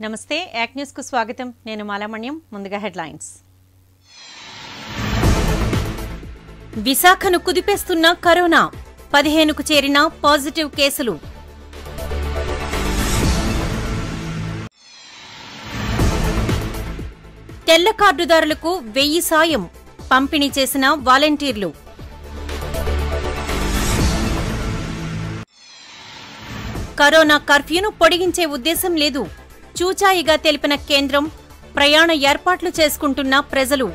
నమస్తే యాక్ న్యూస్ కు స్వాగతం నేను మాలామణ్యం ముందుగా హెడ్లైన్స్ విశాఖను కుదిపేస్తున్న కరోనా పదిహేనుకు చేరిన పాజిటివ్ కేసులు తెల్ల కార్డుదారులకు వెయ్యి సాయం పంపిణీ చేసిన వాలంటీర్లు కరోనా కర్ఫ్యూను పొడిగించే ఉద్దేశం లేదు చూచాయిగా తెలిపిన కేంద్రం ప్రయాణ ఏర్పాట్లు చేసుకుంటున్న ప్రజలు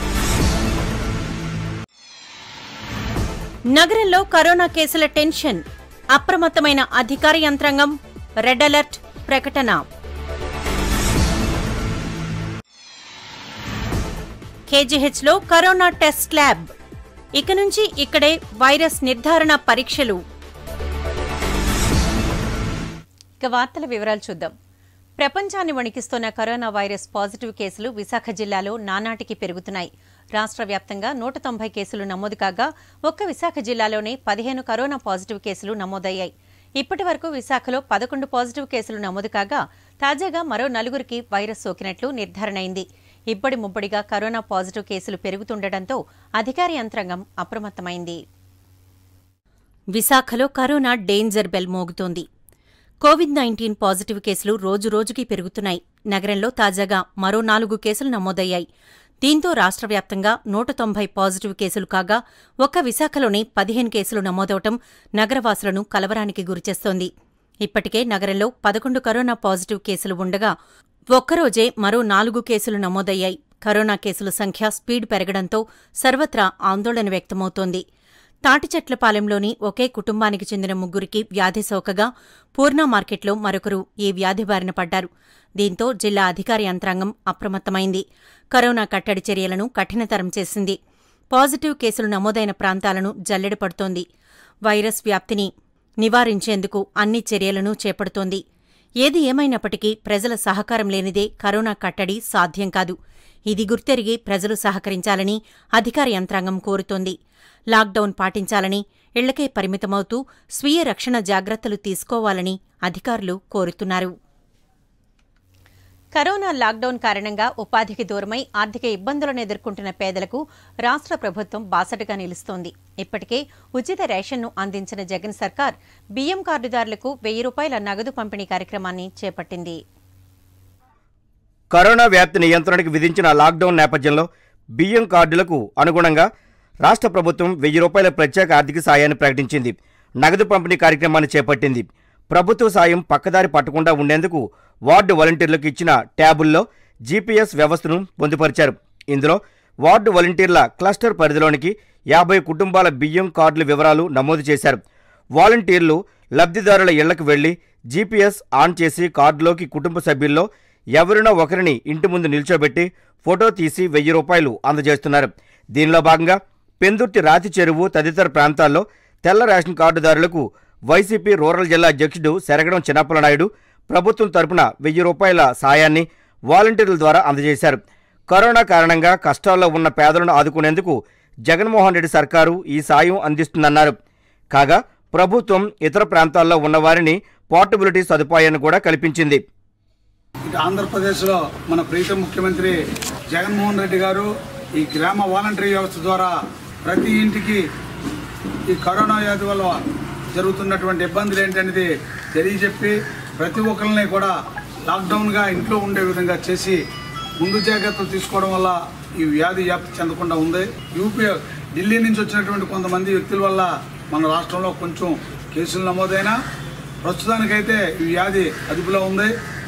నగరంలో కరోనా కేసుల టెన్షన్ అప్రమత్తమైన అధికార యంత్రాంగం రెడ్ అలర్ట్ ప్రకటన కేజీహెచ్లో కరోనా టెస్ట్ ల్యాబ్ ఇక నుంచి ఇక్కడే వైరస్ నిర్ధారణ పరీక్షలు ఇక వార్తల వివరాలు చూద్దాం ప్రపంచాన్ని వణికిస్తున్న కరోనా వైరస్ పాజిటివ్ కేసులు విశాఖ జిల్లాలో నానాటికి పెరుగుతున్నాయి రాష్ట్ర వ్యాప్తంగా నూట తొంభై కేసులు నమోదు కాగా ఒక్క విశాఖ జిల్లాలోనే పదిహేను కరోనా పాజిటివ్ కేసులు నమోదయ్యాయి ఇప్పటి వరకు విశాఖలో పదకొండు పాజిటివ్ కేసులు నమోదు కాగా తాజాగా మరో నలుగురికి వైరస్ సోకినట్లు నిర్ధారణ అయింది ఇబ్బడి ముబ్బడిగా కరోనా పాజిటివ్ కేసులు పెరుగుతుండటంతో అధికార యంత్రాంగం అప్రమత్తమైంది విశాఖలో కరోనా డేంజర్ బెల్ మోగుతోంది కోవిడ్ నైన్టీన్ పాజిటివ్ కేసులు రోజురోజుకీ పెరుగుతున్నాయి నగరంలో తాజాగా మరో నాలుగు కేసులు నమోదయ్యాయి దీంతో రాష్ట్ర వ్యాప్తంగా నూట తొంభై పాజిటివ్ కేసులు కాగా ఒక్క విశాఖలోనే పదిహేను కేసులు నమోదవటం నగరవాసులను కలవరానికి గురిచేస్తోంది ఇప్పటికే నగరంలో పదకొండు కరోనా పాజిటివ్ కేసులు ఉండగా ఒక్కరోజే మరో నాలుగు కేసులు నమోదయ్యాయి కరోనా కేసుల సంఖ్య స్పీడ్ పెరగడంతో సర్వత్రా ఆందోళన వ్యక్తమవుతోంది తాటిచెట్లపాలెంలోని ఒకే కుటుంబానికి చెందిన ముగ్గురికి వ్యాధి సోకగా పూర్ణ మార్కెట్లో మరొకరు ఈ వ్యాధి బారిన పడ్డారు దీంతో జిల్లా అధికార యంత్రాంగం అప్రమత్తమైంది కరోనా కట్టడి చర్యలను కఠినతరం చేసింది పాజిటివ్ కేసులు నమోదైన ప్రాంతాలను జల్లెడ పడుతోంది వైరస్ వ్యాప్తిని నివారించేందుకు అన్ని చర్యలను చేపడుతోంది ఏది ఏమైనప్పటికీ ప్రజల సహకారం లేనిదే కరోనా కట్టడి సాధ్యం కాదు ఇది గుర్తెరిగి ప్రజలు సహకరించాలని అధికార యంత్రాంగం కోరుతోంది లాక్డౌన్ పాటించాలని ఇళ్లకే పరిమితమవుతూ స్వీయ రక్షణ జాగ్రత్తలు తీసుకోవాలని అధికారులు కోరుతున్నారు కరోనా లాక్డౌన్ కారణంగా ఉపాధికి దూరమై ఆర్థిక ఇబ్బందులను ఎదుర్కొంటున్న పేదలకు రాష్ట్ర ప్రభుత్వం బాసటగా నిలుస్తోంది ఇప్పటికే ఉచిత రేషన్ను అందించిన జగన్ సర్కార్ బియ్యం కార్డుదారులకు వెయ్యి రూపాయల నగదు పంపిణీ కార్యక్రమాన్ని చేపట్టింది కరోనా వ్యాప్తి నియంత్రణకు విధించిన లాక్డౌన్ నేపథ్యంలో బియ్యం కార్డులకు అనుగుణంగా రాష్ట్ర ప్రభుత్వం వెయ్యి రూపాయల ప్రత్యేక ఆర్థిక సాయాన్ని ప్రకటించింది నగదు పంపిణీ కార్యక్రమాన్ని చేపట్టింది ప్రభుత్వ సాయం పక్కదారి పట్టకుండా ఉండేందుకు వార్డు వాలంటీర్లకు ఇచ్చిన ట్యాబుల్లో జీపీఎస్ వ్యవస్థను పొందుపరిచారు ఇందులో వార్డు వాలంటీర్ల క్లస్టర్ పరిధిలోనికి యాభై కుటుంబాల బియ్యం కార్డుల వివరాలు నమోదు చేశారు వాలంటీర్లు లబ్ధిదారుల ఇళ్లకు వెళ్లి జీపీఎస్ ఆన్ చేసి కార్డులోకి కుటుంబ సభ్యుల్లో ఎవరినో ఒకరిని ఇంటి ముందు నిల్చోబెట్టి ఫోటో తీసి వెయ్యి రూపాయలు అందజేస్తున్నారు దీనిలో భాగంగా పెందుర్తి రాతి చెరువు తదితర ప్రాంతాల్లో తెల్ల రేషన్ కార్డుదారులకు వైసీపీ రూరల్ జిల్లా అధ్యక్షుడు శరగడం చిన్నప్పలనాయుడు ప్రభుత్వం తరపున వెయ్యి రూపాయల సాయాన్ని వాలంటీర్ల ద్వారా అందజేశారు కరోనా కారణంగా కష్టాల్లో ఉన్న పేదలను ఆదుకునేందుకు జగన్మోహన్ రెడ్డి సర్కారు ఈ సాయం అందిస్తుందన్నారు కాగా ప్రభుత్వం ఇతర ప్రాంతాల్లో ఉన్నవారిని పోర్టబిలిటీ సదుపాయాన్ని కూడా కల్పించింది ఇటు ఆంధ్రప్రదేశ్లో మన ప్రీతం ముఖ్యమంత్రి జగన్మోహన్ రెడ్డి గారు ఈ గ్రామ వాలంటరీ వ్యవస్థ ద్వారా ప్రతి ఇంటికి ఈ కరోనా వ్యాధి వల్ల జరుగుతున్నటువంటి ఇబ్బందులు ఏంటనేది తెలియజెప్పి ప్రతి ఒక్కరిని కూడా లాక్డౌన్గా ఇంట్లో ఉండే విధంగా చేసి ముందు జాగ్రత్తలు తీసుకోవడం వల్ల ఈ వ్యాధి వ్యాప్తి చెందకుండా ఉంది యూపీ ఢిల్లీ నుంచి వచ్చినటువంటి కొంతమంది వ్యక్తుల వల్ల మన రాష్ట్రంలో కొంచెం కేసులు నమోదైనా ప్రస్తుతానికైతే ఈ వ్యాధి అదుపులో ఉంది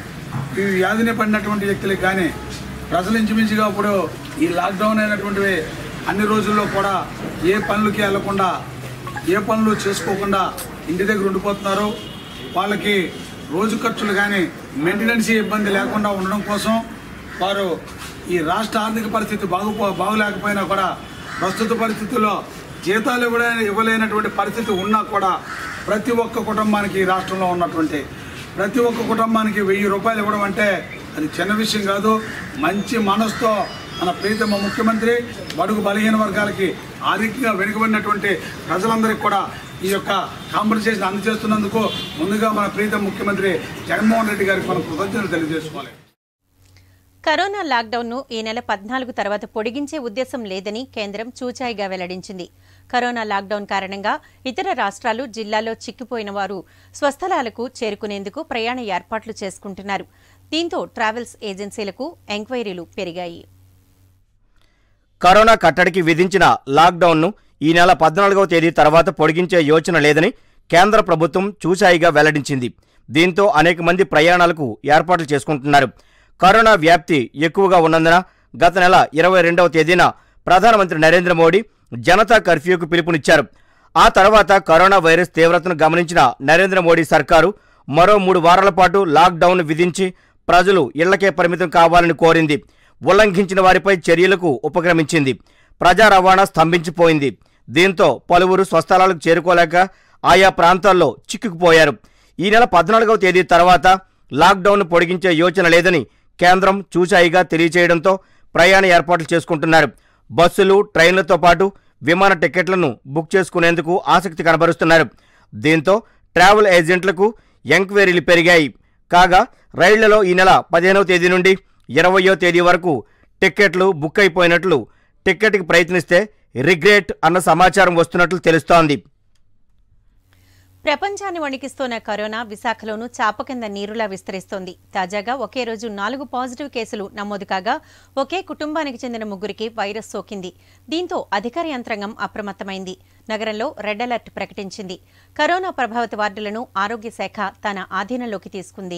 ఈ వ్యాధిని పడినటువంటి వ్యక్తులకు కానీ ప్రజలు ఇంచుమించుగా ఇప్పుడు ఈ లాక్డౌన్ అయినటువంటివి అన్ని రోజుల్లో కూడా ఏ పనులకి వెళ్లకుండా ఏ పనులు చేసుకోకుండా ఇంటి దగ్గర ఉండిపోతున్నారు వాళ్ళకి రోజు ఖర్చులు కానీ మెయింటెనెన్స్ ఇబ్బంది లేకుండా ఉండడం కోసం వారు ఈ రాష్ట్ర ఆర్థిక పరిస్థితి బాగుపో బాగులేకపోయినా కూడా ప్రస్తుత పరిస్థితుల్లో జీతాలు ఇవ్వలే ఇవ్వలేనటువంటి పరిస్థితి ఉన్నా కూడా ప్రతి ఒక్క కుటుంబానికి ఈ రాష్ట్రంలో ఉన్నటువంటి ప్రతి ఒక్క కుటుంబానికి వెయ్యి రూపాయలు ఇవ్వడం అంటే అది చిన్న విషయం కాదు మంచి మనసుతో మన ప్రీతమ ముఖ్యమంత్రి బడుగు బలహీన వర్గాలకి ఆర్థికంగా వెనుకబడినటువంటి ప్రజలందరికీ కూడా ఈ యొక్క కాంపన్సేషన్ అందజేస్తున్నందుకు ముందుగా మన ప్రీతం ముఖ్యమంత్రి జగన్మోహన్ రెడ్డి గారికి మనం కృతజ్ఞతలు తెలియజేసుకోవాలి కరోనా లాక్డౌన్ను ఈ నెల పద్నాలుగు తర్వాత పొడిగించే ఉద్దేశం లేదని కేంద్రం చూచాయిగా వెల్లడించింది కరోనా లాక్డౌన్ కారణంగా ఇతర రాష్ట్రాలు జిల్లాల్లో చిక్కిపోయిన వారు స్వస్థలాలకు చేరుకునేందుకు ప్రయాణ ఏర్పాట్లు చేసుకుంటున్నారు దీంతో ట్రావెల్స్ ఏజెన్సీలకు ఎంక్వైరీలు పెరిగాయి కరోనా కట్టడికి విధించిన లాక్డౌన్ను ఈ నెల పద్నాలుగవ తేదీ తర్వాత పొడిగించే యోచన లేదని కేంద్ర ప్రభుత్వం చూచాయిగా వెల్లడించింది దీంతో అనేక మంది ప్రయాణాలకు ఏర్పాట్లు చేసుకుంటున్నారు కరోనా వ్యాప్తి ఎక్కువగా ఉన్నందున గత నెల ఇరవై రెండవ తేదీన ప్రధానమంత్రి నరేంద్ర మోడీ జనతా కర్ఫ్యూకు పిలుపునిచ్చారు ఆ తర్వాత కరోనా వైరస్ తీవ్రతను గమనించిన నరేంద్ర మోడీ సర్కారు మరో మూడు వారాల పాటు లాక్డౌన్ విధించి ప్రజలు ఇళ్లకే పరిమితం కావాలని కోరింది ఉల్లంఘించిన వారిపై చర్యలకు ఉపక్రమించింది ప్రజా రవాణా స్తంభించిపోయింది దీంతో పలువురు స్వస్థలాలకు చేరుకోలేక ఆయా ప్రాంతాల్లో చిక్కుకుపోయారు ఈ నెల పద్నాలుగవ తేదీ తర్వాత లాక్డౌన్ పొడిగించే యోచన లేదని కేంద్రం చూచాయిగా తెలియచేయడంతో ప్రయాణ ఏర్పాట్లు చేసుకుంటున్నారు బస్సులు ట్రైన్లతో పాటు విమాన టికెట్లను బుక్ చేసుకునేందుకు ఆసక్తి కనబరుస్తున్నారు దీంతో ట్రావెల్ ఏజెంట్లకు ఎంక్వైరీలు పెరిగాయి కాగా రైళ్లలో ఈ నెల పదిహేనవ తేదీ నుండి ఇరవయో తేదీ వరకు టిక్కెట్లు బుక్ అయిపోయినట్లు టిక్కెట్కి ప్రయత్నిస్తే రిగ్రెట్ అన్న సమాచారం వస్తున్నట్లు తెలుస్తోంది ప్రపంచాన్ని వణికిస్తోన్న కరోనా విశాఖలోనూ చాప కింద నీరులా విస్తరిస్తోంది తాజాగా ఒకే రోజు నాలుగు పాజిటివ్ కేసులు నమోదు కాగా ఒకే కుటుంబానికి చెందిన ముగ్గురికి వైరస్ సోకింది దీంతో అధికార యంత్రాంగం అప్రమత్తమైంది నగరంలో రెడ్ అలర్ట్ ప్రకటించింది కరోనా ప్రభావిత వార్డులను ఆరోగ్య శాఖ తన ఆధీనంలోకి తీసుకుంది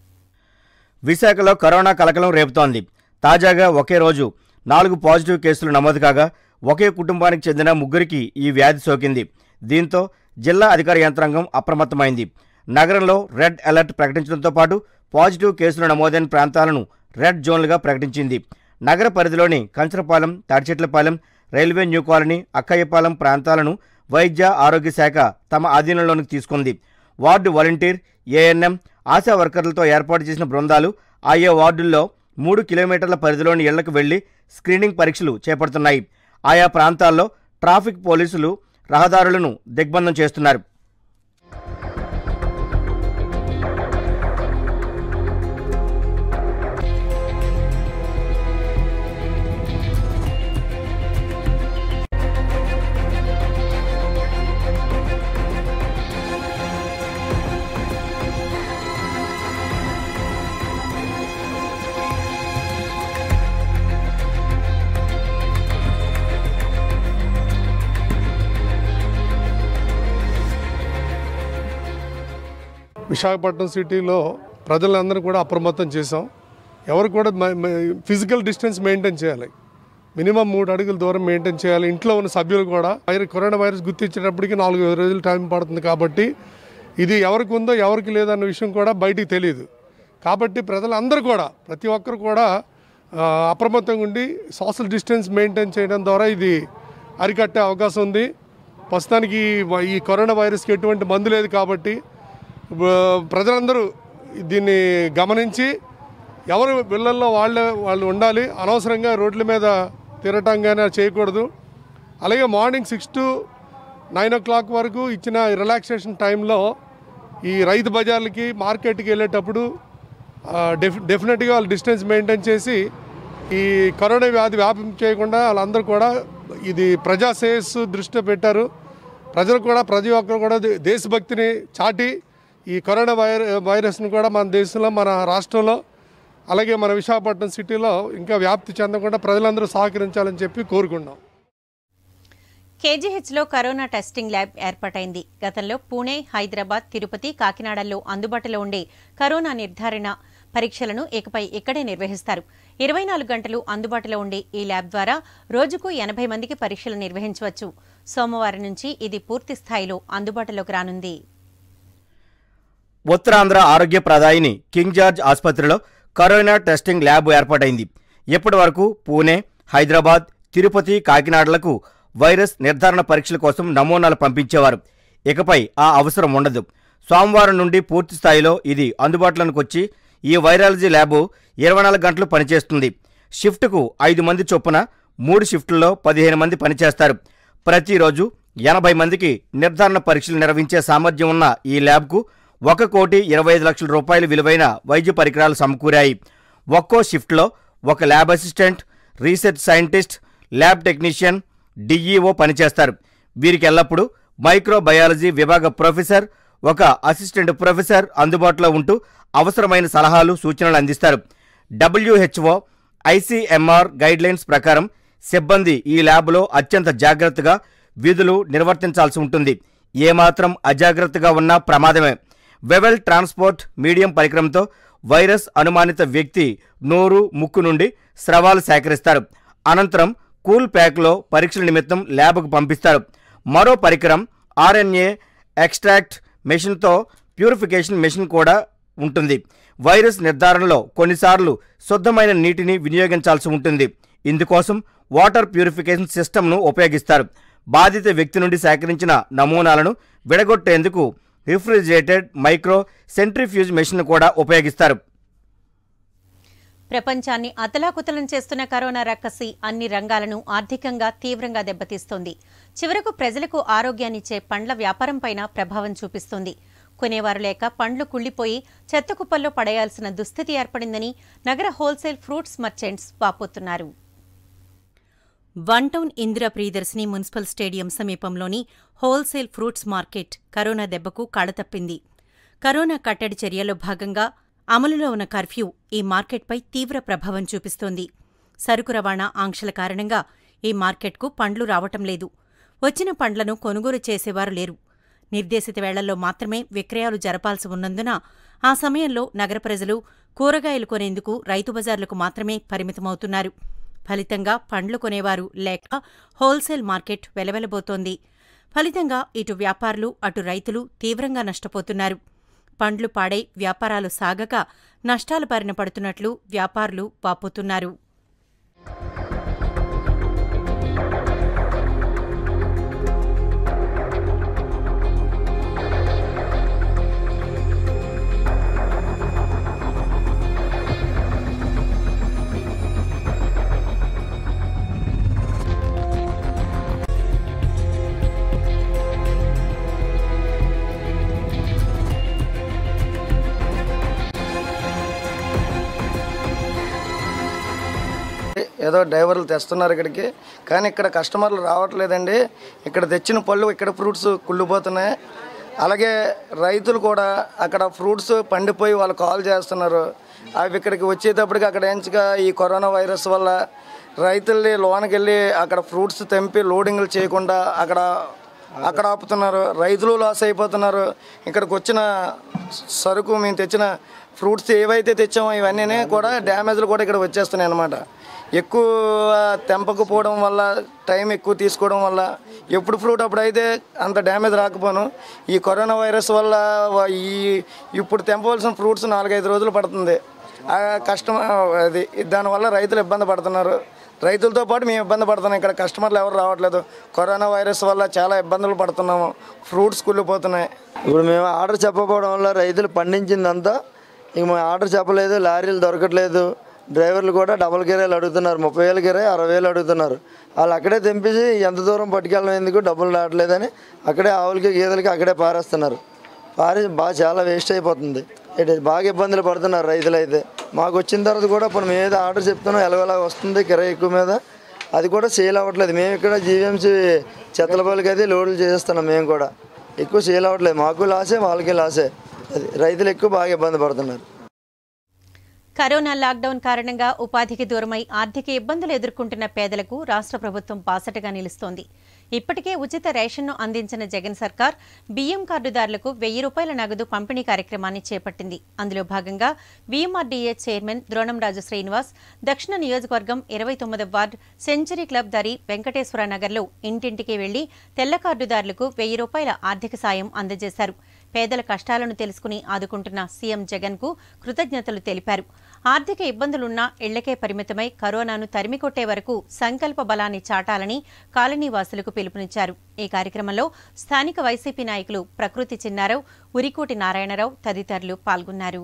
విశాఖలో కరోనా కలకలం రేపుతోంది తాజాగా ఒకే రోజు నాలుగు పాజిటివ్ కేసులు నమోదు కాగా ఒకే కుటుంబానికి చెందిన ముగ్గురికి ఈ వ్యాధి సోకింది దీంతో జిల్లా అధికార యంత్రాంగం అప్రమత్తమైంది నగరంలో రెడ్ అలర్ట్ ప్రకటించడంతో పాటు పాజిటివ్ కేసులు నమోదైన ప్రాంతాలను రెడ్ జోన్లుగా ప్రకటించింది నగర పరిధిలోని Kancharapalem Thatichetlapalem railway new colony Akkayyapalem ప్రాంతాలను వైద్య ఆరోగ్య శాఖ తమ ఆధీనంలోనికి తీసుకుంది వార్డు వాలంటీర్ ఏఎన్ఎం ఆశా వర్కర్లతో ఏర్పాటు చేసిన బృందాలు ఆయా వార్డుల్లో మూడు కిలోమీటర్ల పరిధిలోని ఇళ్లకు వెళ్లి స్క్రీనింగ్ పరీక్షలు చేపడుతున్నాయి ఆయా ప్రాంతాల్లో ట్రాఫిక్ పోలీసులు రహదారులను దిగ్బంధం చేస్తున్నారు విశాఖపట్నం సిటీలో ప్రజలందరూ కూడా అప్రమత్తం చేసాం ఎవరు కూడా ఫిజికల్ డిస్టెన్స్ మెయింటైన్ చేయాలి మినిమం మూడు అడుగుల దూరం మెయింటైన్ చేయాలి ఇంట్లో ఉన్న సభ్యులు కూడా వైరస్ కరోనా వైరస్ గుర్తించేటప్పటికి నాలుగు రోజులు టైం పడుతుంది కాబట్టి ఇది ఎవరికి ఉందో ఎవరికి లేదన్న విషయం కూడా బయటికి తెలియదు కాబట్టి ప్రజలందరూ కూడా ప్రతి ఒక్కరు కూడా ఆ, అప్రమత్తంగా ఉండి సోషల్ డిస్టెన్స్ మెయింటైన్ చేయడం ద్వారా ఇది అరికట్టే అవకాశం ఉంది ప్రస్తుతానికి ఈ వ- ఈ కరోనా వైరస్కి ఎటువంటి మందు లేదు కాబట్టి బ- ప్రజలందరూ దీన్ని గమనించి ఎవరు ఇళ్లల్లో వాళ్ళే వాళ్ళు ఉండాలి అనవసరంగా రోడ్ల మీద తిరగటం కానీ అది చేయకూడదు అలాగే morning six to nine o'clock వరకు ఇచ్చిన రిలాక్సేషన్ టైంలో ఈ రైతు బజార్లకి మార్కెట్కి వెళ్ళేటప్పుడు ఆ, డెఫ్ డెఫినెట్గా వాళ్ళు డిస్టెన్స్ మెయింటైన్ చేసి ఈ కరోనా వ్యాధి వ్యాపింపు చేయకుండా వాళ్ళందరూ కూడా ఇది ప్రజా శ్రేయస్సు దృష్టిలో పెట్టారు ప్రజలు కూడా ప్రతి ఒక్కరు కూడా దే- దేశభక్తిని చాటి ఈ కరోనా వైర వైరస్ను కూడా మన దేశంలో మన రాష్ట్రంలో అలాగే మన విశాఖపట్నం సిటీలో ఇంకా వ్యాప్తి చెందకుండా ప్రజలందరూ సహకరించాలని చెప్పి కోరుకున్నాం కేజీహెచ్లో కరోనా టెస్టింగ్ ల్యాబ్ ఏర్పాటైంది గతంలో పూణే హైదరాబాద్ తిరుపతి కాకినాడల్లో అందుబాటులో ఉండే కరోనా నిర్ధారణ పరీక్షలను ఇకపై ఇక్కడే నిర్వహిస్తారు ఇరవై నాలుగు గంటలు అందుబాటులో ఉండే ఈ ల్యాబ్ ద్వారా రోజుకు ఎనభై మందికి పరీక్షలు నిర్వహించవచ్చు సోమవారం నుంచి ఇది పూర్తి స్థాయిలో అందుబాటులోకి రానుంది ఉత్తరాంధ్ర ఆరోగ్య ప్రదాయిని కింగ్ జార్జ్ ఆసుపత్రిలో కరోనా టెస్టింగ్ ల్యాబ్ ఏర్పాటైంది ఇప్పటి వరకు పూణే హైదరాబాద్ తిరుపతి కాకినాడలకు వైరస్ నిర్ధారణ పరీక్షల కోసం నమూనాలు పంపించేవారు ఇకపై ఆ అవసరం ఉండదు సోమవారం నుండి పూర్తి స్థాయిలో ఇది అందుబాటులోకి వచ్చి ఈ వైరాలజీ ల్యాబు ఇరవై నాలుగు గంటలు పనిచేస్తుంది షిఫ్ట్కు ఐదు మంది చొప్పున మూడు షిఫ్టుల్లో పదిహేను మంది పనిచేస్తారు ప్రతిరోజు ఎనభై మందికి నిర్ధారణ పరీక్షలు నిర్వహించే సామర్థ్యం ఉన్న ఈ ల్యాబ్కు ఒక కోటి ఇరవై ఐదు లక్షల రూపాయల విలువైన వైద్య పరికరాలు సమకూరాయి ఒక్కో షిఫ్ట్లో ఒక lab assistant research scientist lab technician DEO పనిచేస్తారు వీరికి ఎల్లప్పుడూ మైక్రోబయాలజీ విభాగ ప్రొఫెసర్ ఒక అసిస్టెంట్ ప్రొఫెసర్ అందుబాటులో ఉంటూ అవసరమైన సలహాలు సూచనలు అందిస్తారు డబ్ల్యూహెచ్ఓ ఐసీఎంఆర్ గైడ్లైన్స్ ప్రకారం సిబ్బంది ఈ ల్యాబ్లో అత్యంత జాగ్రత్తగా విధులు నిర్వర్తించాల్సి ఉంటుంది ఏమాత్రం అజాగ్రత్తగా ఉన్నా ప్రమాదమే వెవెల్ ట్రాన్స్పోర్ట్ మీడియం పరికరంతో వైరస్ అనుమానిత వ్యక్తి నోరు ముక్కు నుండి స్రవాలు సేకరిస్తారు అనంతరం కూల్ ప్యాక్లో పరీక్షల నిమిత్తం ల్యాబ్కు పంపిస్తారు మరో పరికరం ఆర్ఎన్ఏ ఎక్స్ట్రాక్ట్ మెషిన్తో ప్యూరిఫికేషన్ మెషిన్ కూడా ఉంటుంది వైరస్ నిర్ధారణలో కొన్నిసార్లు శుద్ధమైన నీటిని వినియోగించాల్సి ఉంటుంది ఇందుకోసం వాటర్ ప్యూరిఫికేషన్ సిస్టమ్ను ఉపయోగిస్తారు బాధిత వ్యక్తి నుండి సేకరించిన నమూనాలను విడగొట్టేందుకు రిఫ్రిజిరేటెడ్ మైక్రో సెంట్రిఫ్యూజ్ మెషిన్ కూడా ఉపయోగిస్తారు ప్రపంచాన్ని అతలాకుతలం చేస్తున్న కరోనా రక్కసి అన్ని రంగాలను ఆర్థికంగా తీవ్రంగా దెబ్బతీస్తోంది చివరకు ప్రజలకు ఆరోగ్యాన్నిచ్చే పండ్ల వ్యాపారంపైన ప్రభావం చూపిస్తోంది కొనేవారు లేక పండ్లు కుళ్లిపోయి చెత్త కుప్పల్లో పడేయాల్సిన దుస్థితి ఏర్పడిందని నగర హోల్సేల్ ఫ్రూట్స్ మర్చెంట్స్ వాపోతున్నారు one town Indira Priyadarshini municipal stadium సమీపంలోని హోల్సేల్ ఫ్రూట్స్ మార్కెట్ కరోనా దెబ్బకు కళతప్పింది కరోనా కట్టడి చర్యలో భాగంగా అమలులో ఉన్న కర్ఫ్యూ ఈ మార్కెట్పై తీవ్ర ప్రభావం చూపిస్తోంది సరుకు రవాణా ఆంక్షల కారణంగా ఈ మార్కెట్కు పండ్లు రావటం లేదు వచ్చిన పండ్లను కొనుగోలు చేసేవారు లేరు నిర్దేశిత వేళల్లో మాత్రమే విక్రయాలు జరపాల్సి ఉన్నందున ఆ సమయంలో నగర ప్రజలు కూరగాయలు కొనేందుకు రైతు బజార్లకు మాత్రమే పరిమితమవుతున్నారు ఫలితంగా పండ్లు కొనేవారు లేక హోల్సేల్ మార్కెట్ వెలవెలబోతోంది ఫలితంగా ఇటు వ్యాపారులు అటు రైతులు తీవ్రంగా నష్టపోతున్నారు పండ్లు పాడై వ్యాపారాలు సాగక నష్టాల బారిన పడుతున్నట్లు వ్యాపారులు వాపోతున్నారు ఏదో డ్రైవర్లు తెస్తున్నారు ఇక్కడికి కానీ ఇక్కడ కస్టమర్లు రావట్లేదండి ఇక్కడ తెచ్చిన పళ్ళు ఇక్కడ ఫ్రూట్స్ కుళ్ళిపోతున్నాయి అలాగే రైతులు కూడా అక్కడ ఫ్రూట్స్ పండిపోయి వాళ్ళు కాల్ చేస్తున్నారు అవి ఇక్కడికి వచ్చేటప్పటికి అక్కడ ఎంచగా ఈ కరోనా వైరస్ వల్ల రైతుల్ని లోనకి వెళ్ళి అక్కడ ఫ్రూట్స్ తెంపి లోడింగ్లు చేయకుండా అక్కడ అక్కడ ఆపుతున్నారు రైతులు లాస్ అయిపోతున్నారు ఇక్కడికి వచ్చిన సరుకు మేము తెచ్చిన ఫ్రూట్స్ ఏవైతే తెచ్చామో ఇవన్నీ కూడా డ్యామేజ్లు కూడా ఇక్కడ వచ్చేస్తున్నాయి అన్నమాట ఎక్కువ తెంపకపోవడం వల్ల టైం ఎక్కువ తీసుకోవడం వల్ల ఎప్పుడు ఫ్రూట్ అప్పుడు అయితే అంత డ్యామేజ్ రాకపోను ఈ కరోనా వైరస్ వల్ల వ- ఈ ఇప్పుడు తెంపవలసిన ఫ్రూట్స్ నాలుగైదు రోజులు పడుతుంది ఆ కష్టం అది దానివల్ల రైతులు ఇబ్బంది పడుతున్నారు రైతులతో పాటు మేము ఇబ్బంది పడుతున్నాం ఇక్కడ కస్టమర్లు ఎవరు రావట్లేదు కరోనా వైరస్ వల్ల చాలా ఇబ్బందులు పడుతున్నాము ఫ్రూట్స్ కుళ్ళిపోతున్నాయి ఇప్పుడు మేము ఆర్డర్ చెప్పకపోవడం వల్ల రైతులు పండించిందంతా ఇక మేము ఆర్డర్ చెప్పలేదు లారీలు దొరకట్లేదు డ్రైవర్లు కూడా డబల్ కిరాయిలు అడుగుతున్నారు ముప్పై వేల కిరాయి అరవై వేలు అడుగుతున్నారు వాళ్ళు అక్కడే తెంపేసి ఎంత దూరం పట్టుకెళ్ళడం ఎందుకు డబ్బులు రావట్లేదని అక్కడే ఆవులకి గేదెలకి అక్కడే పారేస్తున్నారు పారి బాగా చాలా వేస్ట్ అయిపోతుంది ఇటు బాగా ఇబ్బందులు పడుతున్నారు రైతులు అయితే మాకు వచ్చిన తర్వాత కూడా ఇప్పుడు మేము ఏదో ఆర్డర్ చెప్తున్నాం ఎలాగోలా వస్తుంది కిరాయి ఎక్కువ మీద అది కూడా సేల్ అవ్వట్లేదు మేము ఇక్కడ జీవీఎంసీ చెత్తలపల్లికి అయితే లోడ్లు చేస్తున్నాం మేము కూడా ఎక్కువ సేల్ అవ్వట్లేదు మాకు లాసే వాళ్ళకి లాసే అది రైతులు ఎక్కువ బాగా ఇబ్బంది పడుతున్నారు కరోనా లాక్డౌన్ కారణంగా ఉపాధికి దూరమై ఆర్థిక ఇబ్బందులు ఎదుర్కొంటున్న పేదలకు రాష్ట్ర ప్రభుత్వం బాసటగా నిలుస్తోంది ఇప్పటికే ఉచిత రేషన్ను అందించిన జగన్ సర్కార్ బియ్యం కార్డుదారులకు వెయ్యి రూపాయల నగదు పంపిణీ కార్యక్రమాన్ని చేపట్టింది అందులో భాగంగా వీఎంఆర్డీఏ చైర్మన్ ద్రోణంరాజు శ్రీనివాస్ దక్షిణ నియోజకవర్గం ఇరవై తొమ్మిదవ వార్డు సెంచరీ క్లబ్ దరి వెంకటేశ్వర నగర్లో ఇంటింటికి వెళ్లి తెల్ల కార్డుదారులకు వెయ్యి రూపాయల ఆర్థిక సాయం అందజేశారు పేదల కష్టాలను తెలుసుకుని ఆదుకుంటున్న సీఎం జగన్ కు కృతజ్ఞతలు తెలిపారు ఆర్థిక ఇబ్బందులున్నా ఇళ్లకే పరిమితమై కరోనాను తరిమికొట్టే వరకు సంకల్ప బలాన్ని చాటాలని కాలనీ వాసులకు పిలుపునిచ్చారు ఈ కార్యక్రమంలో స్థానిక వైసీపీ నాయకులు ప్రకృతి చిన్నారావు ఉరికోటి నారాయణరావు తదితరులు పాల్గొన్నారు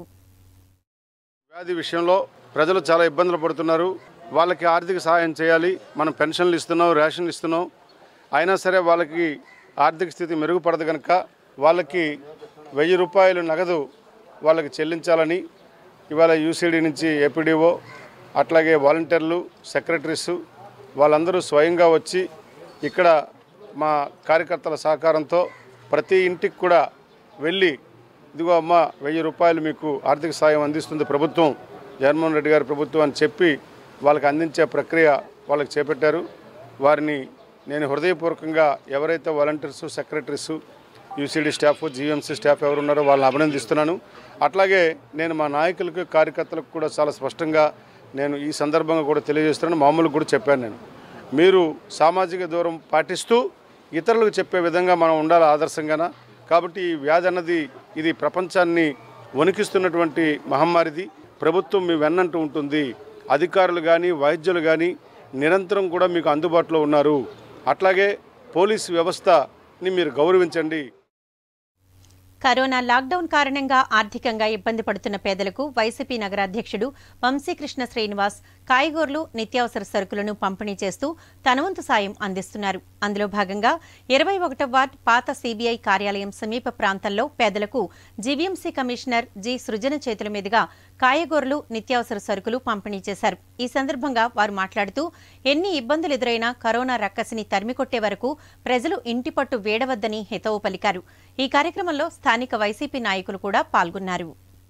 వ్యాధి విషయంలో ప్రజలు చాలా ఇబ్బందులు పడుతున్నారు వాళ్ళకి ఆర్థిక సహాయం చేయాలి మనం పెన్షన్లు ఇస్తున్నాం రేషన్లు ఇస్తున్నాం అయినా సరే వాళ్ళకి ఆర్థిక స్థితి మెరుగుపడదు కనుక వాళ్ళకి వెయ్యి రూపాయలు నగదు వాళ్ళకి చెల్లించాలని ఇవాళ యూసీడీ నుంచి ఏపీడీఓ అట్లాగే వాలంటీర్లు సెక్రటరీస్ వాళ్ళందరూ స్వయంగా వచ్చి ఇక్కడ మా కార్యకర్తల సహకారంతో ప్రతి ఇంటికి కూడా వెళ్ళి ఇదిగో అమ్మ వెయ్యి రూపాయలు మీకు ఆర్థిక సాయం అందిస్తుంది ప్రభుత్వం జగన్మోహన్ రెడ్డి గారి ప్రభుత్వం అని చెప్పి వాళ్ళకి అందించే ప్రక్రియ వాళ్ళకి చేపట్టారు వారిని నేను హృదయపూర్వకంగా ఎవరైతే volunteers secretaries UCD staff GMC staff ఎవరు ఉన్నారో వాళ్ళని అభినందిస్తున్నాను అట్లాగే నేను మా నాయకులకు కార్యకర్తలకు కూడా చాలా స్పష్టంగా నేను ఈ సందర్భంగా కూడా తెలియజేస్తున్నాను మామూలుగా కూడా చెప్పాను నేను మీరు సామాజిక దూరం పాటిస్తూ ఇతరులకు చెప్పే విధంగా మనం ఉండాలి ఆదర్శంగాన కాబట్టి ఈ వ్యాధి అన్నది ఇది ప్రపంచాన్ని వణికిస్తున్నటువంటి మహమ్మారిది ప్రభుత్వం మీ వెన్నంటూ ఉంటుంది అధికారులు కానీ వైద్యులు కానీ నిరంతరం కూడా మీకు అందుబాటులో ఉన్నారు అట్లాగే పోలీసు వ్యవస్థని మీరు గౌరవించండి కరోనా లాక్డౌన్ కారణంగా ఆర్థికంగా ఇబ్బంది పడుతున్న పేదలకు వైసీపీ నగర అధ్యక్షుడు వంశీకృష్ణ శ్రీనివాస్ కాయగూరలు నిత్యావసర సరుకులను పంపిణీ చేస్తూ తన వంతు సాయం అందిస్తున్నారు అందులో భాగంగా ఇరవై ఒకటవ వార్డ్ పాత సీబీఐ కార్యాలయం సమీప ప్రాంతంలో పేదలకు జీవీఎంసీ కమిషనర్ జి సృజన చేతుల మీదుగా కాయగూరలు నిత్యావసర సరుకులు పంపిణీ చేశారు ఈ సందర్భంగా వారు మాట్లాడుతూ ఎన్ని ఇబ్బందులు ఎదురైనా కరోనా రక్కసిని తరిమికొట్టే వరకు ప్రజలు ఇంటి పట్టు వేడవద్దని హితవు పలికారు ఈ కార్యక్రమంలో స్థానిక వైసీపీ నాయకులు కూడా పాల్గొన్నారు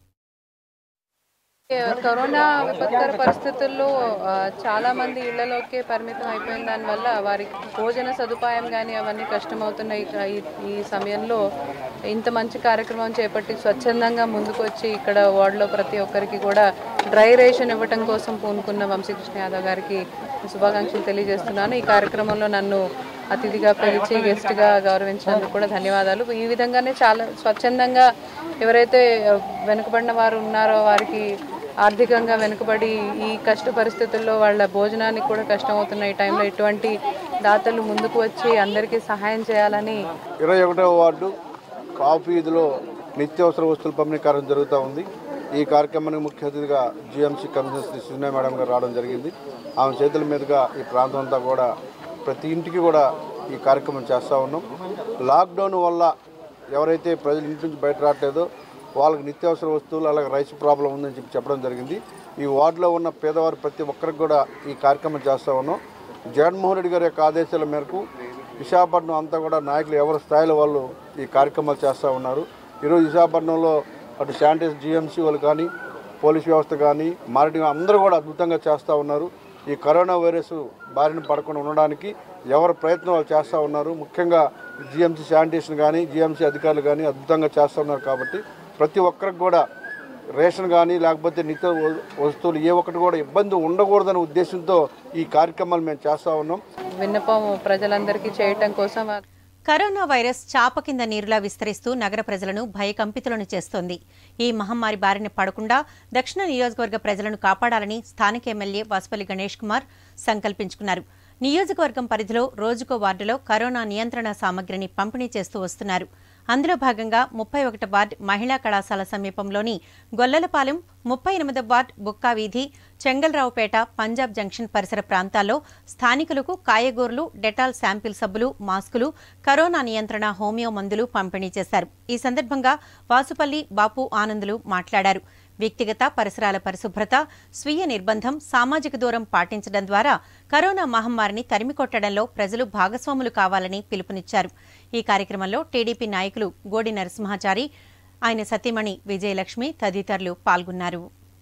కరోనా విపత్కర పరిస్థితుల్లో ఆ, చాలా మంది ఇళ్లలోకే పరిమితం అయిపోయిన దానివల్ల వారికి భోజన సదుపాయం కానీ అవన్నీ కష్టమవుతున్నాయి ఇక ఈ- ఈ సమయంలో ఇంత మంచి కార్యక్రమం చేపట్టి స్వచ్ఛందంగా ముందుకు వచ్చి ఇక్కడ వార్డులో ప్రతి ఒక్కరికి కూడా డ్రై రేషన్ ఇవ్వటం కోసం పూనుకున్న వంశీకృష్ణ యాదవ్ గారికి శుభాకాంక్షలు తెలియజేస్తున్నాను ఈ కార్యక్రమంలో నన్ను అతిథిగా పిలిచి గెస్ట్గా గౌరవించినందుకు కూడా ధన్యవాదాలు ఈ విధంగానే చాలా స్వచ్ఛందంగా ఎవరైతే ఆ, వెనుకబడిన వారు ఉన్నారో వారికి ఆర్థికంగా వెనుకబడి ఈ కష్ట పరిస్థితుల్లో వాళ్ళ భోజనానికి కూడా కష్టం అవుతున్న ఈ టైంలో ఇటువంటి దాతలు ముందుకు వచ్చి అందరికీ సహాయం చేయాలని ఇరవై ఒకటవ వార్డు కాఫీ వీధిలో నిత్యావసర వస్తువుల పంపిణీ కార్యక్రమం జరుగుతూ ఉంది ఈ కార్యక్రమానికి ముఖ్య అతిథిగా GMC commissioner Shri Sujana madam గారు రావడం జరిగింది ఆమె చేతుల మీదుగా ఈ ప్రాంతం అంతా కూడా ప్రతి ఇంటికి కూడా ఈ కార్యక్రమం చేస్తూ ఉన్నాం లాక్డౌన్ వల్ల ఎవరైతే ప్రజలు ఇంటి నుంచి బయట రావట్లేదో వాళ్ళకి నిత్యావసర వస్తువులు అలాగే రైస్ ప్రాబ్లం ఉందని చెప్పి చెప్పడం జరిగింది ఈ వార్డులో ఉన్న పేదవారు ప్రతి ఒక్కరికి కూడా ఈ కార్యక్రమం చేస్తూ ఉన్నాం జగన్మోహన్ రెడ్డి గారి యొక్క ఆదేశాల మేరకు విశాఖపట్నం అంతా కూడా నాయకులు ఎవరి స్థాయిలో వాళ్ళు ఈ కార్యక్రమాలు చేస్తూ ఉన్నారు ఈరోజు విశాఖపట్నంలో అటు శానిటైజ్ జిఎంసీ వాళ్ళు కానీ పోలీస్ వ్యవస్థ కానీ మార్కెటింగ్ అందరూ కూడా అద్భుతంగా చేస్తూ ఉన్నారు ఈ కరోనా వైరస్ బారిన పడకుండా ఉండడానికి ఎవరి ప్రయత్నం వాళ్ళు చేస్తూ ఉన్నారు ముఖ్యంగా జిఎంసీ శానిటేషన్ కానీ జిఎంసీ అధికారులు కానీ అద్భుతంగా చేస్తూ ఉన్నారు కాబట్టి ప్రతి ఒక్కరికి కూడా రేషన్ కానీ లేకపోతే నిత్య వ- వస్తువులు ఏ ఒక్కటి కూడా ఇబ్బంది ఉండకూడదనే ఉద్దేశంతో ఈ కార్యక్రమాలు మేము చేస్తూ ఉన్నాం విన్నపం ప్రజలందరికీ చేయటం కోసం కరోనా వైరస్ చాప కింద నీరులా విస్తరిస్తూ నగర ప్రజలను భయకంపితులను చేస్తోంది ఈ మహమ్మారి బారిన పడకుండా దక్షిణ నియోజకవర్గ ప్రజలను కాపాడాలని స్థానిక ఎమ్మెల్యే వాసుపల్లి గణేష్ కుమార్ సంకల్పించుకున్నారు నియోజకవర్గం పరిధిలో రోజుకో వార్డులో కరోనా నియంత్రణ సామగ్రిని పంపిణీ చేస్తూ వస్తున్నారు అందులో భాగంగా ముప్పై ఒకటి వార్డ్ మహిళా కళాశాల సమీపంలోని గొల్లలపాలెం ముప్పై ఎనిమిదవ వార్డ్ బుక్కా వీధి చెంగల్రావుపేట పంజాబ్ జంక్షన్ పరిసర ప్రాంతాల్లో స్థానికులకు కాయగూరలు డెటాల్ శాంపిల్ సబ్బులు మాస్కులు కరోనా నియంత్రణ హోమియో మందులు పంపిణీ చేశారు ఈ సందర్భంగా వాసుపల్లి బాపు ఆనందులు మాట్లాడారు వ్యక్తిగత పరిసరాల పరిశుభ్రత స్వీయ నిర్బంధం సామాజిక దూరం పాటించడం ద్వారా కరోనా మహమ్మారిని తరిమికొట్టడంలో ప్రజలు భాగస్వాములు కావాలని పిలుపునిచ్చారు ఈ కార్యక్రమంలో టీడీపీ నాయకులు గోడి నరసింహాచారి ఆయన సతీమణి విజయలక్ష్మి తదితరులు పాల్గొన్నారు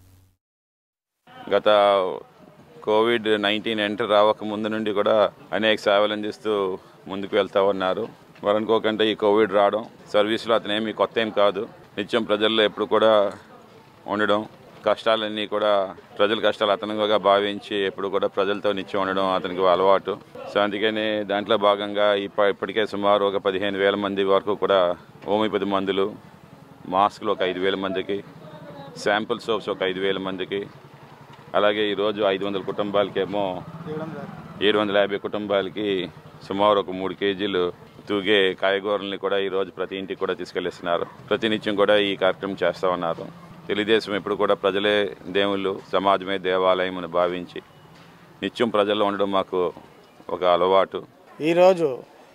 గత కోవిడ్ నైన్టీన్ ఎంటర్ రావక ముందు నుండి కూడా అనేక సేవలు అందిస్తూ ముందుకు వెళ్తూ ఉన్నారు మరి అనుకోకుండా ఈ కోవిడ్ రావడం సర్వీసులో అతను ఏమీ కొత్త ఏం కాదు నిత్యం ప్రజల్లో ఎప్పుడు కూడా ఉండడం కష్టాలన్నీ కూడా ప్రజల కష్టాలు అతనుగా భావించి ఎప్పుడు కూడా ప్రజలతో నిత్యం ఉండడం అతనికి అలవాటు సో అందుకని దాంట్లో భాగంగా ఇప్ప ఇప్పటికే సుమారు ఒక పదిహేను వేల మంది వరకు కూడా హోమియోపతి మందులు మాస్కులు ఒక ఐదు వేల మందికి శాంపుల్ సోప్స్ ఒక ఐదు వేల మందికి అలాగే ఈరోజు ఐదు వందల కుటుంబాలకేమో ఏడు వందల యాభై కుటుంబాలకి సుమారు ఒక మూడు కేజీలు తూగే కాయగూరల్ని కూడా ఈరోజు ప్రతి ఇంటికి కూడా తీసుకెళ్ళిస్తున్నారు ప్రతినిత్యం కూడా ఈ కార్యక్రమం చేస్తూ ఉన్నారు తెలుగుదేశం ఎప్పుడు కూడా ప్రజలే దేవుళ్ళు సమాజమే దేవాలయం అని భావించి నిత్యం ప్రజల్లో ఉండడం మాకు ఒక అలవాటు ఈరోజు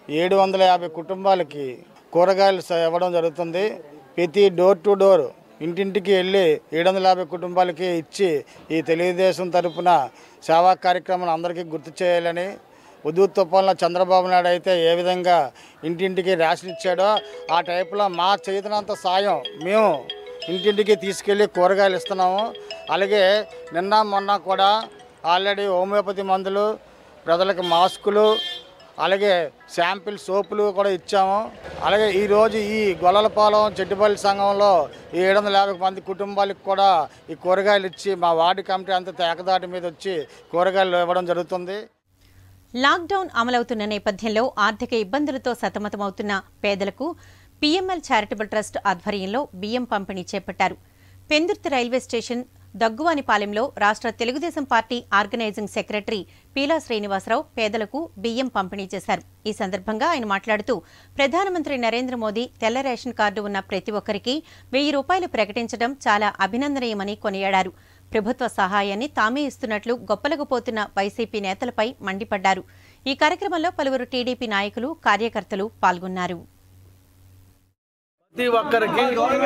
ఏడు వందల యాభై కుటుంబాలకి కూరగాయలు స- ఇవ్వడం జరుగుతుంది ప్రతి డోర్ టు డోర్ ఇంటింటికి వెళ్ళి ఏడు వందల యాభై కుటుంబాలకి ఇచ్చి ఈ తెలుగుదేశం తరపున సేవా కార్యక్రమాలు అందరికీ గుర్తు చేయాలని ఉదూ తుఫాన్లో చంద్రబాబు నాయుడు అయితే ఏ విధంగా ఇంటింటికి రేషన్ ఇచ్చాడో ఆ టైపులో మా చేతనంత సాయం మేము ఇంటింటికి తీసుకెళ్ళి కూరగాయలు ఇస్తున్నాము అలాగే నిన్న మొన్న కూడా ఆల్రెడీ హోమియోపతి మందులు ప్రజలకు మాస్కులు అలాగే శాంపిల్ సోపులు కూడా ఇచ్చాము అలాగే ఈరోజు ఈ గొల్లలపాలెం చెట్టుపల్లి సంఘంలో ఈ ఏడు వందల యాభై మంది కుటుంబాలకు కూడా ఈ కూరగాయలు ఇచ్చి మా వార్డు కమిటీ అంతా ఏకదాటి మీద వచ్చి కూరగాయలు ఇవ్వడం జరుగుతుంది లాక్డౌన్ అమలవుతున్న నేపథ్యంలో ఆర్థిక ఇబ్బందులతో సతమతమవుతున్న పేదలకు పీఎంఎల్ చారిటబుల్ ట్రస్ట్ ఆధ్వర్యంలో బియ్యం పంపిణీ చేపట్టారు పెందుర్తి రైల్వే స్టేషన్ దగ్గువానిపాలెంలో రాష్ట్ర Telugu Desam party organising secretary Peela Srinivasarao పేదలకు బియ్యం పంపిణీ చేశారు ఈ సందర్భంగా ఆయన మాట్లాడుతూ ప్రధానమంత్రి నరేంద్ర మోదీ తెల్ల రేషన్ కార్డు ఉన్న ప్రతి ఒక్కరికి వెయ్యి రూపాయలు ప్రకటించడం చాలా అభినందనీయమని కొనియాడారు ప్రభుత్వ సహాయాన్ని తామే ఇస్తున్నట్లు గొప్పలకు పోతున్న వైసీపీ నేతలపై మండిపడ్డారు ఈ కార్యక్రమంలో పలువురు టీడీపీ నాయకులు కార్యకర్తలు పాల్గొన్నారు ప్రతి ఒక్కరికి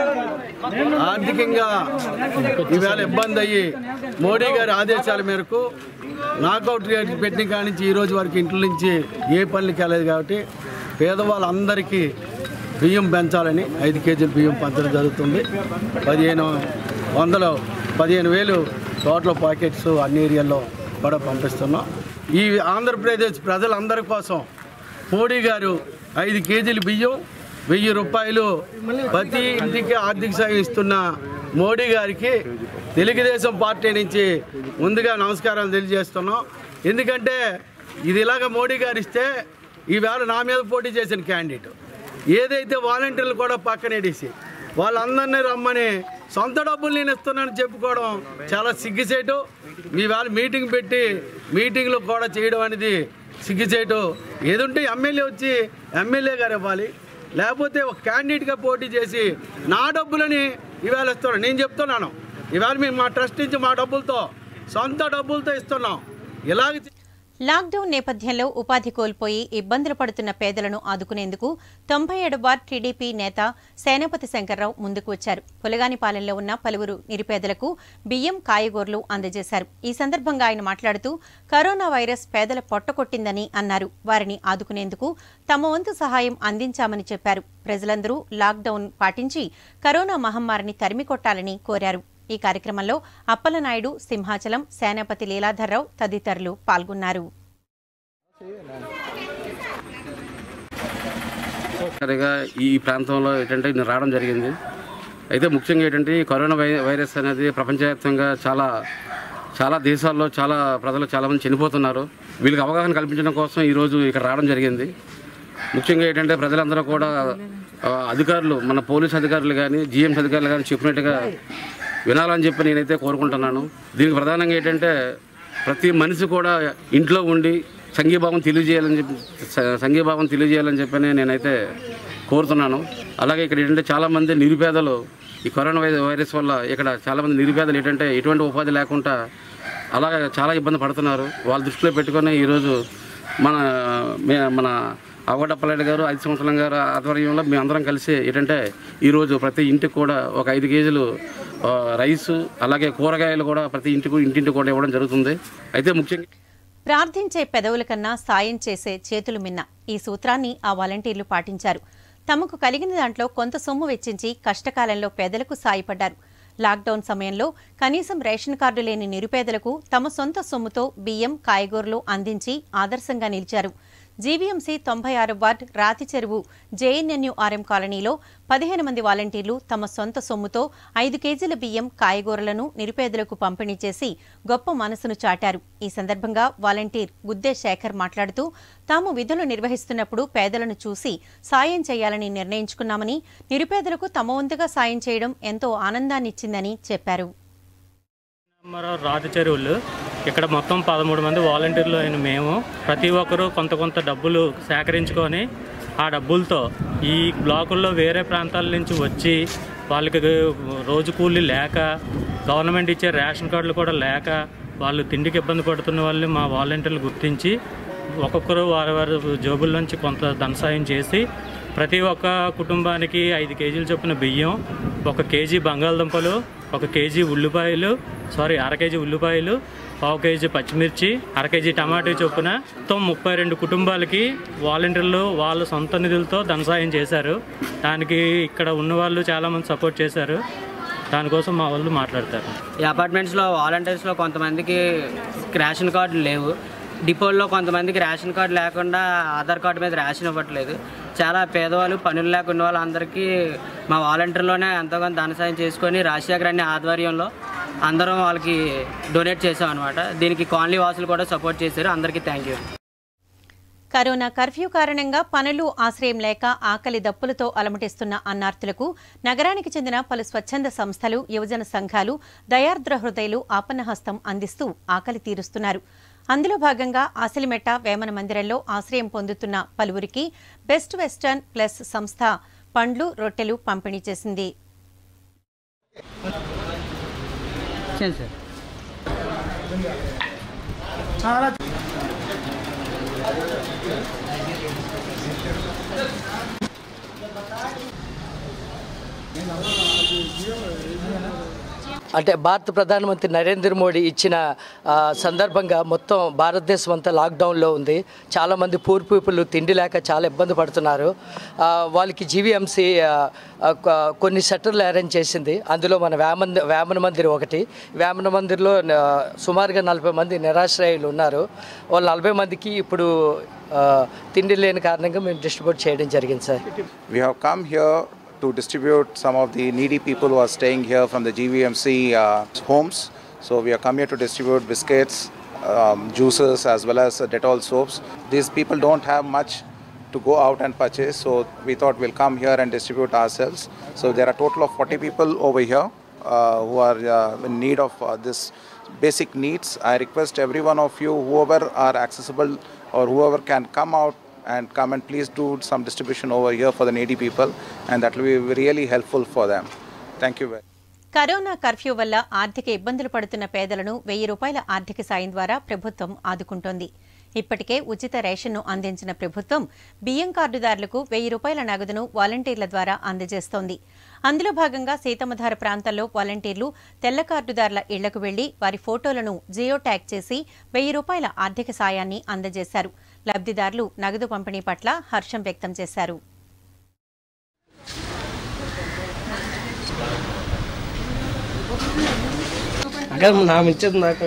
ఆర్థికంగా ఈవేళ ఇబ్బంది అయ్యి మోడీ గారి ఆదేశాల మేరకు నాకౌట్ రేట్ పెట్టిన కాడి నుంచి ఈ రోజు వరకు ఇంట్లో నుంచి ఏ పనులకి వెళ్ళలేదు కాబట్టి పేదవాళ్ళందరికీ బియ్యం పెంచాలని ఐదు కేజీల బియ్యం పంచడం జరుగుతుంది పదిహేను వందలు పదిహేను వేలు టోటల్ ప్యాకెట్స్ అన్ని ఏరియాల్లో కూడా పంపిస్తున్నాం ఈ ఆంధ్రప్రదేశ్ ప్రజలందరి కోసం మోడీ గారు ఐదు కేజీల బియ్యం వెయ్యి రూపాయలు ప్రతి ఇంటికి ఆర్థిక సాయం ఇస్తున్న మోడీ గారికి తెలుగుదేశం పార్టీ నుంచి ముందుగా నమస్కారాలు తెలియజేస్తున్నాం ఎందుకంటే ఇది ఇలాగ మోడీ గారు ఇస్తే ఈవేళ నా మీద పోటీ చేసిన క్యాండిడేట్ ఏదైతే వాలంటీర్లు కూడా పక్కనేడేసి వాళ్ళందరినీ రమ్మని సొంత డబ్బులు నేను ఇస్తున్నానని చెప్పుకోవడం చాలా సిగ్గుసేటు మీ వాళ్ళ మీటింగ్ పెట్టి మీటింగ్లో కూడా చేయడం అనేది సిగ్గుచేటు ఏదుంటే ఎమ్మెల్యే వచ్చి ఎమ్మెల్యే గారు ఇవ్వాలి లేకపోతే ఒక క్యాండిడేట్గా పోటీ చేసి నా డబ్బులని ఇవాళ ఇస్తున్నాను నేను చెప్తున్నాను ఇవాళ మేము మా ట్రస్ట్ నుంచి మా డబ్బులతో సొంత డబ్బులతో ఇస్తున్నాం ఇలాగ లాక్డౌన్ నేపథ్యంలో ఉపాధి కోల్పోయి ఇబ్బందులు పడుతున్న పేదలను ఆదుకునేందుకు తొంభై ఏడు వార్డ్ టీడీపీ నేత సేనాపతి శంకర్రావు ముందుకు వచ్చారు పులగానిపాలెంలో ఉన్న పలువురు నిరుపేదలకు బియ్యం కాయగూరలు అందజేశారు ఈ సందర్భంగా ఆయన మాట్లాడుతూ కరోనా వైరస్ పేదల పొట్టకొట్టిందని అన్నారు వారిని ఆదుకునేందుకు తమ వంతు సహాయం అందించామని చెప్పారు ప్రజలందరూ లాక్డౌన్ పాటించి కరోనా మహమ్మారిని తరిమికొట్టాలని కోరారు ఈ కార్యక్రమంలో అప్పలనాయుడు సింహాచలం సేనాపతి లీలాధర్రావు తదితరులు పాల్గొన్నారు సరిగా ఈ ప్రాంతంలో ఏంటంటే నేను రావడం జరిగింది అయితే ముఖ్యంగా ఏంటంటే ఈ కరోనా వై వైరస్ అనేది ప్రపంచవ్యాప్తంగా చాలా చాలా దేశాల్లో చాలా ప్రజలు చాలామంది చనిపోతున్నారు వీళ్ళకి అవగాహన కల్పించడం కోసం ఈరోజు ఇక్కడ రావడం జరిగింది ముఖ్యంగా ఏంటంటే ప్రజలందరూ కూడా ఆ, అధికారులు మన పోలీస్ అధికారులు కానీ జిఎంస్ అధికారులు కానీ చెప్పినట్టుగా వినాలని చెప్పి నేనైతే కోరుకుంటున్నాను దీనికి ప్రధానంగా ఏంటంటే ప్రతి మనిషి కూడా ఇంట్లో ఉండి సంఘీభావం తెలియజేయాలని చెప్పి స- సంఘీభావం తెలియజేయాలని చెప్పని నేనైతే కోరుతున్నాను అలాగే ఇక్కడ ఏంటంటే చాలామంది నిరుపేదలు ఈ కరోనా వై- వైరస్ వల్ల ఇక్కడ చాలామంది నిరుపేదలు ఏంటంటే ఎటువంటి ఉపాధి లేకుండా అలాగే చాలా ఇబ్బంది పడుతున్నారు వాళ్ళ దృష్టిలో పెట్టుకొని ఈరోజు మన మే- మన అవగడప్పలరెడ్డి గారు ఐదు సంవత్సరం గారు ఆధ్వర్యంలో మేము అందరం కలిసి ఏంటంటే ఈరోజు ప్రతి ఇంటికి కూడా ఒక ఐదు కేజీలు ఆ, రైసు అలాగే కూరగాయలు కూడా ప్రతి ఇంటికి ఇంటింటికి కూడా ఇవ్వడం జరుగుతుంది అయితే ముఖ్యంగా ప్రార్థించే పెదవుల కన్నా సాయం చేసే చేతులు మిన్న ఈ సూత్రాన్ని ఆ వాలంటీర్లు పాటించారు తమకు కలిగిన దాంట్లో కొంత సొమ్ము వెచ్చించి కష్టకాలంలో పేదలకు సాయపడ్డారు లాక్డౌన్ సమయంలో కనీసం రేషన్ కార్డు లేని నిరుపేదలకు తమ సొంత సొమ్ముతో బియ్యం కాయగూరలు అందించి ఆదర్శంగా నిలిచారు జీవీఎంసీ తొంభై ఆరు వార్డ్ రాతి చెరువు జేఎన్ఎన్యూఆర్ఎం కాలనీలో పదిహేను మంది వాలంటీర్లు తమ సొంత సొమ్ముతో ఐదు కేజీల బియ్యం కాయగూరలను నిరుపేదలకు పంపిణీ చేసి గొప్ప మనసును చాటారు ఈ సందర్భంగా వాలంటీర్ గుద్దే శేఖర్ మాట్లాడుతూ తాము విధులు నిర్వహిస్తున్నప్పుడు పేదలను చూసి సాయం చేయాలని నిర్ణయించుకున్నామని నిరుపేదలకు తమ వంతుగా సాయం చేయడం ఎంతో ఆనందాన్నిచ్చిందని చెప్పారు మరో రాతి చెరువులు ఇక్కడ మొత్తం పదమూడు మంది వాలంటీర్లు అయిన మేము ప్రతి ఒక్కరూ కొంత కొంత డబ్బులు సేకరించుకొని ఆ డబ్బులతో ఈ బ్లాకుల్లో వేరే ప్రాంతాల నుంచి వచ్చి వాళ్ళకి రోజు కూలీ లేక గవర్నమెంట్ ఇచ్చే రేషన్ కార్డులు కూడా లేక వాళ్ళు తిండికి ఇబ్బంది పడుతున్న వాళ్ళని మా వాలంటీర్లు గుర్తించి ఒక్కొక్కరు వారి వారి జోబుల్లోంచి కొంత ధన సాయం చేసి ప్రతి ఒక్క కుటుంబానికి ఐదు కేజీలు చొప్పున బియ్యం ఒక కేజీ బంగాళదుంపలు ఒక కేజీ ఉల్లిపాయలు సారీ అర కేజీ ఉల్లిపాయలు పావు కేజీ పచ్చిమిర్చి అర కేజీ టమాటో చొప్పున మొత్తం ముప్పై రెండు కుటుంబాలకి వాలంటీర్లు వాళ్ళ సొంత నిధులతో ధన సాయం చేశారు దానికి ఇక్కడ ఉన్న వాళ్ళు చాలామంది సపోర్ట్ చేశారు దానికోసం మా వాళ్ళు మాట్లాడతారు ఈ అపార్ట్మెంట్స్లో వాలంటీర్స్లో కొంతమందికి రేషన్ కార్డులు లేవు డిపోల్లో కొంతమందికి రేషన్ కార్డు లేకుండా ఆధార్ కార్డు మీద రేషన్ ఇవ్వట్లేదు చాలా పేదవాళ్ళు పనులు లేకుండా వాళ్ళందరికీ మా వాలంటీర్లోనే ఎంతో కొంత ధన సాయం చేసుకొని రాజశేఖర్ అనే ఆధ్వర్యంలో అందరం వాళ్ళకి డొనేట్ చేసాం అనమాట దీనికి కాలనీ వాసులు కూడా సపోర్ట్ చేశారు అందరికీ థ్యాంక్ యూ కరోనా కర్ఫ్యూ కారణంగా పనులు ఆశ్రయం లేక ఆకలి దప్పులతో అలమటిస్తున్న అన్నార్థులకు నగరానికి చెందిన పలు స్వచ్ఛంద సంస్థలు యువజన సంఘాలు దయార్ద్ర హృదయులు ఆపన్నహస్తం అందిస్తూ ఆకలి తీరుస్తున్నారు అందులో భాగంగా ఆసిలిమెట్ట వేమన మందిరంలో ఆశ్రయం పొందుతున్న పలువురికి బెస్ట్ వెస్టర్న్ ప్లస్ సంస్థ పండ్లు రొట్టెలు పంపిణీ చేసింది అంటే భారత ప్రధానమంత్రి నరేంద్ర మోడీ ఇచ్చిన ఆ, సందర్భంగా మొత్తం భారతదేశం అంతా లాక్డౌన్లో ఉంది చాలామంది పూర్ పీపుల్ తిండి లేక చాలా ఇబ్బంది పడుతున్నారు ఆ, వాళ్ళకి జీవీఎంసీ కొన్ని సెటర్లు అరేంజ్ చేసింది అందులో మన వేమన్ వేమన మందిర్ ఒకటి వేమన మందిర్లో ఆ, సుమారుగా నలభై మంది నిరాశ్రయులు ఉన్నారు వాళ్ళు నలభై మందికి ఇప్పుడు ఆ, తిండి లేని కారణంగా మేము డిస్ట్రిబ్యూట్ చేయడం జరిగింది sir We have come here to distribute some of the needy people who are staying here from the GVMC uh, homes. So we have come here to distribute biscuits, um, juices, as well as uh, Dettol soaps. These people don't have much to go out and purchase, so we thought we'll come here and distribute ourselves. So there are a total of 40 people over here uh, who are uh, in need of uh, this basic needs. I request every one of you, whoever are accessible or whoever can come out and come and please do some distribution over here for the needy people and that will be really helpful for them. Thank you very corona curfew వల్ల ఆర్థిక ఇబ్బందులు పడుతున్న పేదలను వెయ్యి రూపాయల ఆర్థిక సాయం ద్వారా ప్రభుత్వం ఆదుకుంటోంది ఇప్పటికే ఉచిత రేషన్ను అందించిన ప్రభుత్వం బియ్యం కార్డుదారులకు వెయ్యి రూపాయల నగదును వాలంటీర్ల ద్వారా అందజేస్తోంది అందులో భాగంగా సీతమ్మధార ప్రాంతాల్లో వాలంటీర్లు తెల్ల కార్డుదారుల ఇళ్లకు వెళ్లి వారి ఫోటోలను జియో ట్యాగ్ చేసి వెయ్యి రూపాయల ఆర్థిక సాయాన్ని అందజేశారు లబ్ధిదారులు నగదు పంపిణీ పట్ల హర్షం వ్యక్తం చేశారు అక్కడ నా ఇచ్చేది నాకు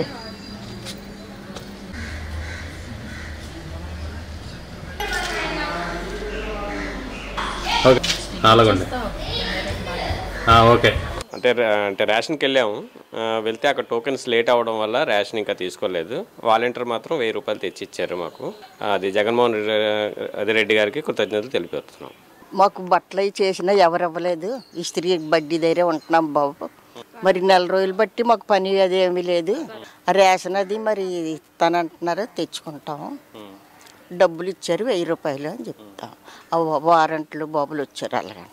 ఓకే అలాగండి ఓకే అంటే రా- అంటే రేషన్కి వెళ్ళాము ఆ, వెళ్తే అక్కడ టోకెన్స్ లేట్ అవ్వడం వల్ల రేషన్ ఇంకా తీసుకోలేదు వాలంటీర్ మాత్రం వెయ్యి రూపాయలు తెచ్చి ఇచ్చారు మాకు అది జగన్మోహన్ రెడ్డి అది రెడ్డి గారికి కృతజ్ఞతలు తెలియపరుస్తున్నాం మాకు బట్టలు అవి చేసినా ఎవరు ఇవ్వలేదు ఇస్త్రీ బడ్డీ దగ్గరే ఉంటున్నాం బాబు మరి నెల రోజులు బట్టి మాకు పని అది ఏమీ లేదు ఆ రేషన్ అది మరి ఇస్తానంటున్నారు తెచ్చుకుంటాం డబ్బులు ఇచ్చారు వెయ్యి రూపాయలు అని చెప్తాం ఆ వారంట్లు బాబులు వచ్చారు అలాగని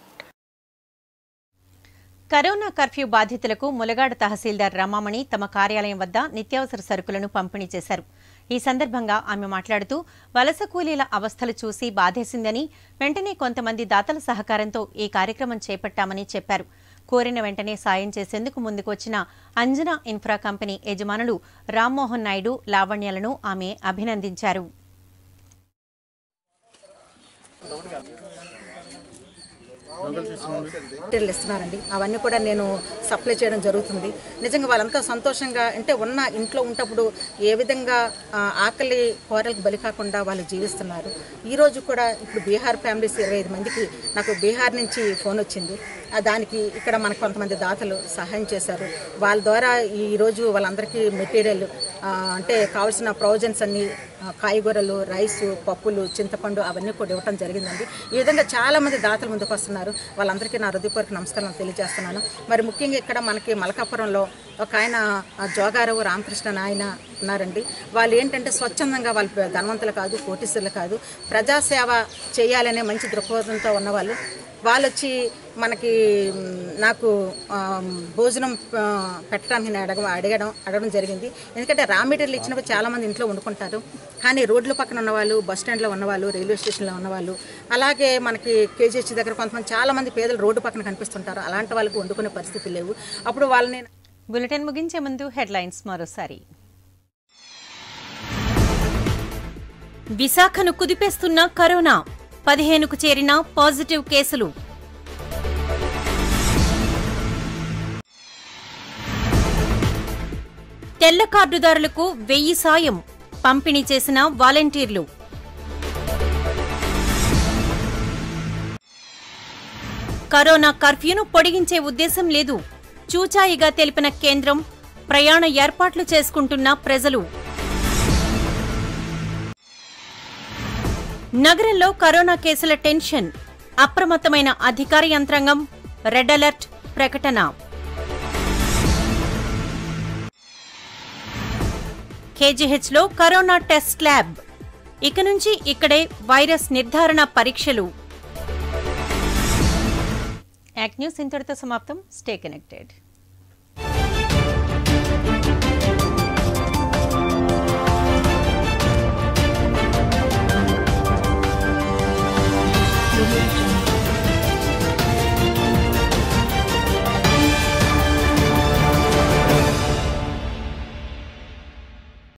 కరోనా కర్ఫ్యూ బాధితులకు ములగాడ తహసీల్దార్ రమామణి తమ కార్యాలయం వద్ద నిత్యావసర సరుకులను పంపిణీ చేశారు ఈ సందర్భంగా ఆమె మాట్లాడుతూ వలస కూలీల అవస్థలు చూసి బాధేసిందని వెంటనే కొంతమంది దాతల సహకారంతో ఈ కార్యక్రమం చేపట్టామని చెప్పారు కోరిన వెంటనే సాయం చేసేందుకు ముందుకొచ్చిన అంజనా ఇన్ఫ్రా కంపెనీ యజమానులు రామ్మోహన్ నాయుడు లావణ్యలను ఆమె అభినందించారు మెటీరియల్ ఇస్తున్నారండి అవన్నీ కూడా నేను సప్లై చేయడం జరుగుతుంది నిజంగా వాళ్ళంతా సంతోషంగా అంటే ఉన్న ఇంట్లో ఉంటప్పుడు ఏ విధంగా ఆ, ఆకలి కోరలకు బలి కాకుండా వాళ్ళు జీవిస్తున్నారు ఈ రోజు కూడా ఇప్పుడు బీహార్ ఫ్యామిలీస్ ఇరవై ఐదు మందికి నాకు బీహార్ నుంచి ఫోన్ వచ్చింది ఆ, దానికి ఇక్కడ మనకు కొంతమంది దాతలు సహాయం చేశారు వాళ్ళ ద్వారా ఈ రోజు వాళ్ళందరికీ మెటీరియల్ ఆ, అంటే కావాల్సిన ప్రొవిజన్స్ అన్ని ఆ, కాయగూరలు రైస్ పప్పులు చింతపండు అవన్నీ కూడా ఇవ్వడం జరిగిందండి ఈ విధంగా చాలా మంది దాతలు ముందుకు వస్తున్నారు వాళ్ళందరికీ నా హృదయపూర్వక నమస్కారం తెలియజేస్తున్నాను మరి ముఖ్యంగా ఇక్కడ మనకి మలకాపురంలో ఒక ఆయన ఆ, జోగారావు రామకృష్ణ ఆయన ఉన్నారండి వాళ్ళు ఏంటంటే స్వచ్ఛందంగా వాళ్ళు ధనవంతులు కాదు కోటీశ్వరులు కాదు ప్రజాసేవ చేయాలనే మంచి దృక్పథంతో ఉన్నవాళ్ళు వాళ్ళు వచ్చి మనకి మ్, నాకు ఆ, భోజనం ఆ, పెట్టడానికి నేను అడగ అడగడం అడగడం జరిగింది ఎందుకంటే రా మెటీరియల్ ఇచ్చినప్పుడు చాలామంది ఇంట్లో వండుకుంటారు కానీ రోడ్ల పక్కన ఉన్నవాళ్ళు బస్ స్టాండ్లో ఉన్నవాళ్ళు రైల్వే స్టేషన్లో ఉన్నవాళ్ళు అలాగే మనకి కేజీహెచ్ దగ్గర కొంతమంది చాలామంది పేదలు రోడ్డు పక్కన కనిపిస్తుంటారు అలాంటి వాళ్ళకి వండుకునే పరిస్థితి లేవు అప్పుడు వాళ్ళని బులెటిన్ ముగించే ముందు హెడ్లైన్స్ మరోసారి విశాఖను కుదిపేస్తున్న కరోనా పదిహేనుకు చేరిన పాజిటివ్ కేసులు తెల్ల కార్డుదారులకు వెయ్యి సాయం పంపిణీ చేసిన వాలంటీర్లు కరోనా కర్ఫ్యూను పొడిగించే ఉద్దేశం లేదు చూచాయిగా తెలిపిన కేంద్రం ప్రయాణ ఏర్పాట్లు చేసుకుంటున్న ప్రజలు నగరంలో కరోనా కేసుల టెన్షన్ అప్రమత్తమైన అధికార యంత్రాంగం రెడ్ అలర్ట్ ప్రకటన కేజీహెచ్లో కరోనా టెస్ట్ ల్యాబ్ ఇక నుంచి ఇక్కడే వైరస్ నిర్ధారణ పరీక్షలు యాక్ న్యూస్ ఇంతటితో సమాప్తం స్టే కనెక్టెడ్